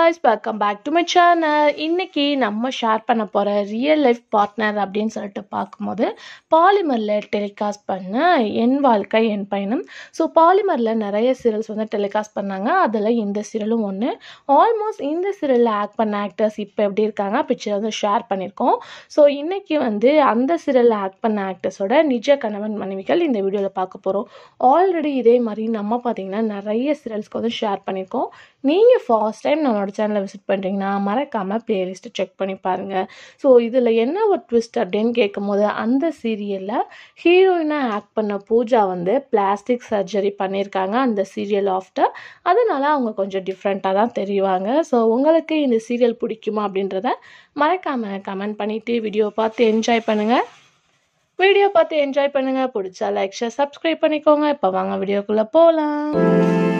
guys welcome back to my channel இன்னைக்கு நம்ம share பண்ண போகிற ரியல் லைஃப் பார்ட்னர் அப்படின்னு சொல்லிட்டு பார்க்கும்போது பாலிமரில் டெலிகாஸ்ட் பண்ண என் வாழ்க்கை என் பயணம் ஸோ பாலிமரில் நிறைய சீரியல்ஸ் வந்து டெலிகாஸ்ட் பண்ணாங்க அதில் இந்த சீரியலும் ஒன்று ஆல்மோஸ்ட் இந்த சீரியலில் ஆக்ட் பண்ண ஆக்டர்ஸ் இப்போ எப்படி இருக்காங்க பிக்சர் வந்து ஷேர் பண்ணியிருக்கோம் ஸோ இன்னைக்கு வந்து அந்த சீரியலில் ஆக்ட் பண்ண ஆக்டர்ஸோட நிஜ கணவன் மனைவிகள் இந்த வீடியோவில் பார்க்க போகிறோம் ஆல்ரெடி இதே மாதிரி நம்ம பார்த்தீங்கன்னா நிறைய சீரியல்ஸ்க்கு வந்து ஷேர் பண்ணியிருக்கோம் நீங்கள் ஃபர்ஸ்ட் டைம் நம்மளோட சேனலை விசிட் பண்ணுறீங்கன்னா மறக்காமல் பிளேலிஸ்ட்டை செக் பண்ணி பாருங்கள் ஸோ இதில் என்ன ஒரு ட்விஸ்ட் அப்படின்னு கேட்கும்போது அந்த சீரியலில் ஹீரோயினாக ஆக்ட் பண்ண பூஜா வந்து பிளாஸ்டிக் சர்ஜரி பண்ணியிருக்காங்க அந்த சீரியல் ஆஃப்டர் அதனால் அவங்க கொஞ்சம் டிஃப்ரெண்ட்டாக தான் தெரிவாங்க ஸோ உங்களுக்கு இந்த சீரியல் பிடிக்குமா அப்படின்றத மறக்காமல் கமெண்ட் பண்ணிவிட்டு வீடியோ பார்த்து என்ஜாய் பண்ணுங்கள் வீடியோ பார்த்து என்ஜாய் பண்ணுங்கள் பிடிச்சா லைக் ஷேர் சப்ஸ்கிரைப் பண்ணிக்கோங்க இப்போ வாங்க வீடியோக்குள்ளே போகலாம்